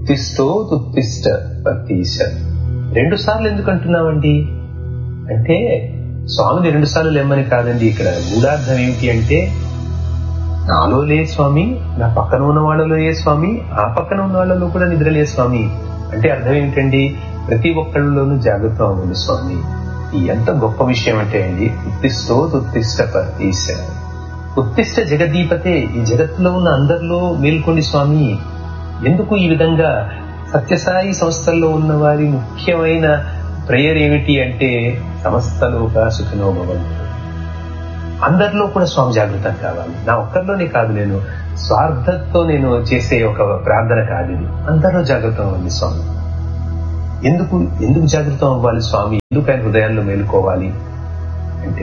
ఉత్తిష్టో ఉత్తిష్ట పతీశ రెండు సార్లు ఎందుకు అంటున్నామండి అంటే స్వామిని రెండు సార్లు లేమ్మని కాదండి ఇక్కడ గూఢార్థం ఏమిటి అంటే నాలో లే స్వామి నా పక్కన ఉన్న వాళ్ళలో ఏ స్వామి ఆ పక్కన ఉన్న వాళ్ళలో కూడా నిద్రలే స్వామి అంటే అర్థం ఏమిటండి ప్రతి ఒక్కళ్ళలోనూ జాగ్రత్త అవ్వండి స్వామి ఈ ఎంత గొప్ప విషయం అంటే అండి ఉత్తిష్టో ఉత్తిష్ట పతీశ ఉత్తిష్ట జగదీపతే ఈ జగత్తులో ఉన్న అందరిలో మేల్కొండి స్వామి ఎందుకు ఈ విధంగా సత్యసాయి సంస్థల్లో ఉన్న వారి ముఖ్యమైన ప్రేయర్ ఏమిటి అంటే సమస్తలోక సుఖినో భవంతు అందరిలో కూడా స్వామి జాగృతం కావాలి నా ఒక్కరిలోనే కాదు నేను స్వార్థంతో నేను చేసే ఒక ప్రార్థన కాదు ఇది అందరిలో జాగృతం అవ్వాలి స్వామి ఎందుకు ఎందుకు జాగృతం అవ్వాలి స్వామి ఎందుకు ఆయన హృదయాల్లో మేలుకోవాలి అంటే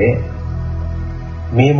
మేము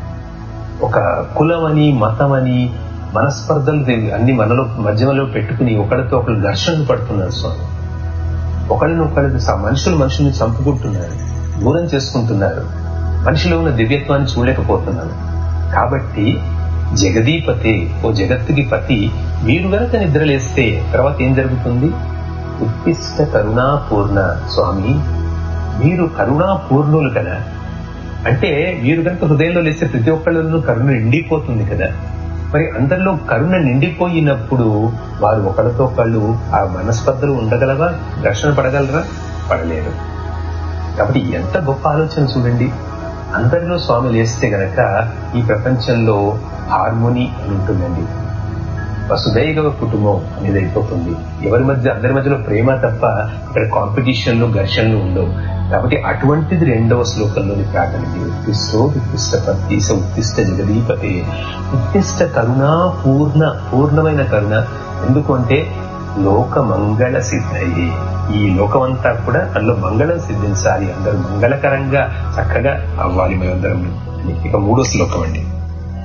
ఒక కులమని మతమని మనస్పర్ధలు అన్ని మనలో మధ్యలో పెట్టుకుని ఒకరితో ఒకరు ఘర్షణలు పడుతున్నారు స్వామి ఒకరిని ఒకరి మనుషులు మనుషుల్ని చంపుకుంటున్నారు దూరం చేసుకుంటున్నారు మనిషిలో ఉన్న దివ్యత్వాన్ని చూడలేకపోతున్నారు కాబట్టి జగదీపతే ఓ జగత్తుకి పతి మీరు గనక నిద్రలేస్తే తర్వాత ఏం జరుగుతుంది ఉత్తిష్ట కరుణాపూర్ణ స్వామి మీరు కరుణాపూర్ణులు కదా అంటే మీరు కనుక హృదయంలో లేస్తే ప్రతి ఒక్కళ్ళలో కరుణ నిండిపోతుంది కదా మరి అందరిలో కరుణ నిండిపోయినప్పుడు వారు ఒకరితో ఒకళ్ళు ఆ మనస్పర్ధలు ఉండగలవా ఘర్షణ పడగలరా పడలేరు కాబట్టి ఎంత గొప్ప ఆలోచన చూడండి అందరిలో స్వామి లేస్తే గనక ఈ ప్రపంచంలో హార్మోని అని ఉంటుందండి వసుదైవ కుటుంబం అనేది అయిపోతుంది ఎవరి మధ్య అందరి మధ్యలో ప్రేమ తప్ప ఇక్కడ కాంపిటీషన్లు ఘర్షణలు ఉండవు కాబట్టి అటువంటిది రెండవ శ్లోకంలోని ప్రార్థనకి ఉత్తిష్టో ఉత్తిష్ట పత్తీస ఉత్తిష్ట జగదీపతే ఉత్తిష్ట కరుణా పూర్ణ పూర్ణమైన కరుణ ఎందుకు అంటే లోక మంగళ సిద్ధయ్యి ఈ లోకమంతా కూడా అందులో మంగళం సిద్ధించాలి అందరూ మంగళకరంగా చక్కగా అవ్వాలి మేమందరం ఇక మూడో శ్లోకం అండి